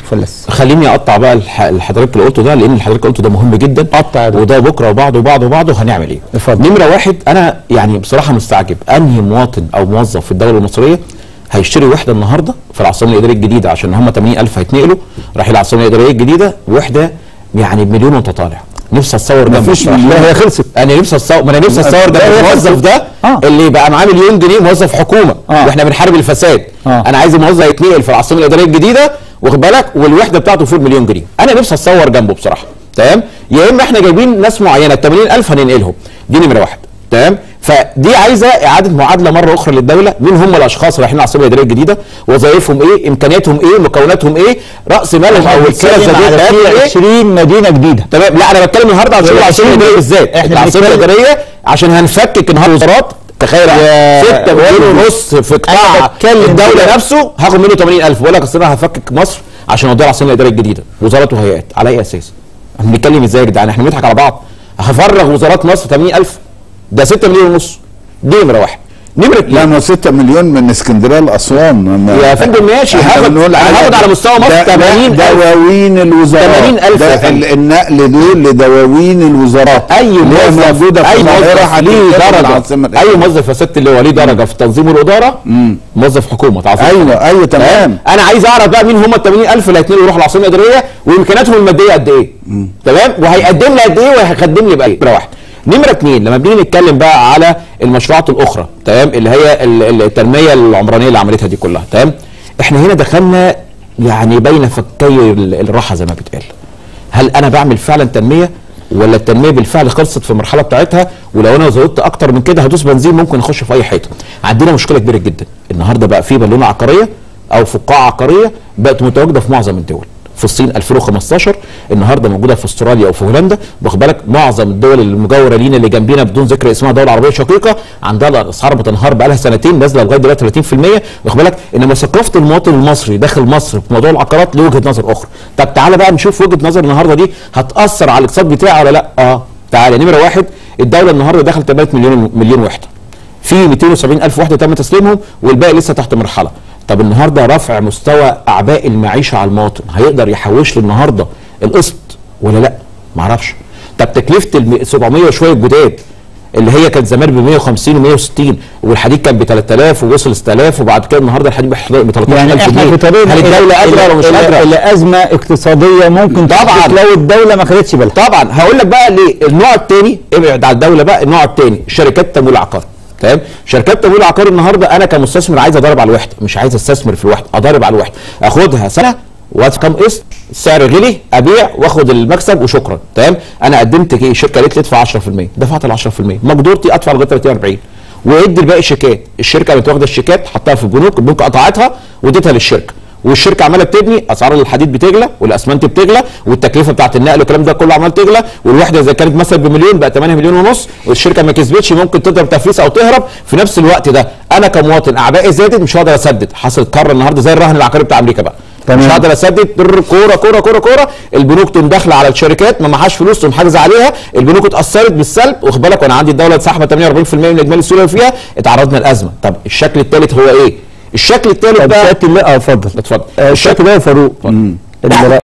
فلس خليني اقطع بقى الح- اللي حضرتك اللي قلته ده لان اللي حضرتك قلته ده مهم جدا قطع ده. وده بكره وبعده وبعده وبعده هنعمل ايه اتفضل. نمره واحد انا يعني بصراحه مستعجب انهي مواطن او موظف في الدوله المصريه هيشتري وحده النهارده في العاصمه الاداريه الجديده عشان هم 80000 هيتنقلوا راح العاصمه الاداريه الجديده وحده يعني بمليون وانت طالع نفسي اتصور جنبه مفيش بصراحة. لا هي خلصت انا نفسي اتصور ما انا نفسي اتصور جنب لا، هي الموظف خلصت. ده آه. اللي بقى معاه مليون جنيه موظف حكومه آه. واحنا بنحارب الفساد آه. انا عايز الموظف يتنقل في العاصمه الاداريه الجديده واخد بالك والوحده بتاعته فوق المليون جنيه انا نفسي اتصور جنبه بصراحه تمام يا اما احنا جايبين ناس معينه 80000 هننقلهم دي نمره واحد تمام فدي عايزه اعاده معادله مره اخرى للدوله مين هم الاشخاص اللي رايحين العاصمه الاداريه الجديده وظائفهم ايه امكانياتهم ايه مكوناتهم ايه راس مالهم او السيره بنتكلم الذاتيه على بتاعتهم في ايه 20 مدينه جديده تمام لا انا بتكلم النهارده عن شغل العاصمه الاداريه بالذات إحنا العاصمه بنتكلم- الاداريه عشان هنفكك النهارده وزارات تخيل يا 6 مليون ولدي. ونص في قطاع أنا بتكلم الدوله كده. نفسه هاخد منه 80000 بقول لك اصل انا هفكك مصر عشان اوديها العاصمه الاداريه الجديده وزارات وهيئات على اي اساس؟ احنا بنتكلم ازاي يا جدعان احنا بنضحك على بعض هفرغ وزارات مصر 80000 ده 6 مليون ونص دي نمره واحد نمره لا اتنين ما 6 مليون من اسكندريه لاسوان ما- يا فندم ماشي إحنا هاخد بنقول أنا هاخد على مستوى مصر ده- ده 80000 دواوين الوزارات 80,000 ده يا فندم. ال- النقل دول لدواوين الوزارات اي اللي هي موظف موجوده في اي القاهره موظف ليه هتنتقل درجه العاصمة اي موظف يا ست اللي هو ليه درجه في تنظيم الاداره موظف حكومه تعظيم ايوه ايوه تمام انا عايز اعرف بقى مين هم ال 80000 اللي هيتنقلوا يروحوا العاصمه الاداريه وامكانياتهم الماديه قد ايه تمام وهيقدم لي قد ايه وهيقدم لي بقى ايه نمره واحد نمره اثنين لما بنيجي نتكلم بقى على المشروعات الاخرى تمام اللي هي ال- ال- التنميه العمرانيه اللي عملتها دي كلها تمام احنا هنا دخلنا يعني بين فكي ال- الراحه زي ما بيتقال هل انا بعمل فعلا تنميه ولا التنميه بالفعل خلصت في المرحله بتاعتها ولو انا زودت اكتر من كده هدوس بنزين ممكن اخش في اي حيطه عندنا مشكله كبيره جدا النهارده بقى في بالونه عقاريه او فقاعه عقاريه بقت متواجده في معظم الدول في الصين 2015 النهارده موجوده في استراليا او في هولندا واخد بالك معظم الدول المجاوره لينا اللي جنبينا بدون ذكر اسمها دول عربيه شقيقه عندها الاسعار بتنهار بقى لها سنتين نازله لغايه دلوقتي 30% واخد بالك انما ثقافه المواطن المصري داخل مصر في موضوع العقارات له وجهه نظر اخرى طب تعالى بقى نشوف وجهه نظر النهارده دي هتاثر على الاقتصاد بتاعي ولا لا اه تعالى نمره واحد الدوله النهارده دخلت 8 مليون مليون وحده في 270 الف وحده تم تسليمهم والباقي لسه تحت مرحله طب النهارده رفع مستوى اعباء المعيشه على المواطن هيقدر يحوش لي النهارده القسط ولا لا معرفش طب تكلفه ال 700 وشويه جداد اللي هي كانت زمان ب 150 و160 والحديد كان ب 3000 ووصل 6000 وبعد كده النهارده الحديد ب 13000 يعني احنا في طريق هل الدوله قادره ولا مش قادره؟ الازمه اقتصاديه ممكن طبعاً. تحدث لو الدوله ما خدتش بالها طبعا هقول لك بقى ليه النوع الثاني ابعد على الدوله بقى النوع الثاني شركات تمويل عقاري تمام شركات تمويل عقاري النهارده انا كمستثمر عايز اضرب على الوحده مش عايز استثمر في الوحده اضرب على الوحده اخدها سنه وادفع كام قسط السعر غلي ابيع واخد المكسب وشكرا تمام انا قدمت ايه الشركه قالت لي ادفع 10% دفعت ال 10% مقدورتي ادفع لغايه 30 40 وادي الباقي شيكات الشركه قامت واخده الشيكات حطها في البنوك البنوك قطعتها واديتها للشركه والشركه عماله بتبني اسعار الحديد بتغلى والاسمنت بتغلى والتكلفه بتاعت النقل والكلام ده كله عمال تغلى والوحده اذا كانت مثلا بمليون بقى 8 مليون ونص والشركه ما كسبتش ممكن تضرب تفليس او تهرب في نفس الوقت ده انا كمواطن اعبائي زادت مش هقدر اسدد حصل قرار النهارده زي الرهن العقاري بتاع امريكا بقى تمام. مش هقدر اسدد در- كوره كوره كوره كوره البنوك تقوم داخله على الشركات ما معهاش فلوس تقوم حاجزه عليها البنوك اتاثرت بالسلب واخد بالك وانا عندي الدوله ساحبه 48% من اجمالي السيوله اللي فيها اتعرضنا لازمه طب الشكل الثالث هو ايه؟ الشكل الثالث طب بقى سياده الله اه اتفضل اتفضل آه، الشكل ده يا فاروق اللي